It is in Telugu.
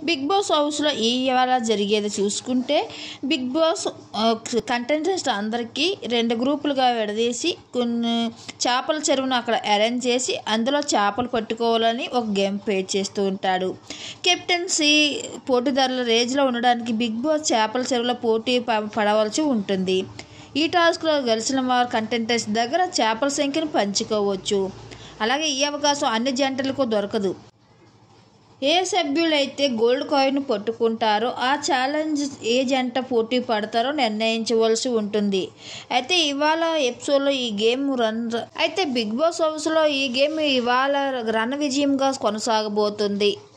బిగ్ బాస్ హౌస్లో ఈ ఇవాళ జరిగేది చూసుకుంటే బిగ్ బాస్ కంటెంటెంట్స్ అందరికీ రెండు గ్రూపులుగా విడదీసి కొన్ని చేపల చెరువును అక్కడ అరేంజ్ చేసి అందులో చేపలు పట్టుకోవాలని ఒక గేమ్ ప్లే చేస్తూ ఉంటాడు కెప్టెన్సీ పోటీదారుల రేంజ్లో ఉండడానికి బిగ్ బాస్ చేపల చెరువులో పోటీ ప- పడవలసి ఉంటుంది ఈ టాస్క్లో గెలిచిన వారు కంటెంటెంట్స్ దగ్గర చేపల సంఖ్యను పంచుకోవచ్చు అలాగే ఈ అవకాశం అన్ని జంటలకు దొరకదు ఏ సభ్యులైతే గోల్డ్ కాయిన్ పట్టుకుంటారో ఆ ఛాలెంజ్ ఏ జంట పోటీ పడతారో నిర్ణయించవలసి ఉంటుంది అయితే ఇవాళ ఎపిసోడ్లో ఈ గేమ్ రన్ అయితే బిగ్ బాస్ హౌస్లో ఈ గేమ్ ఇవాళ రన్ విజయంగా కొనసాగబోతుంది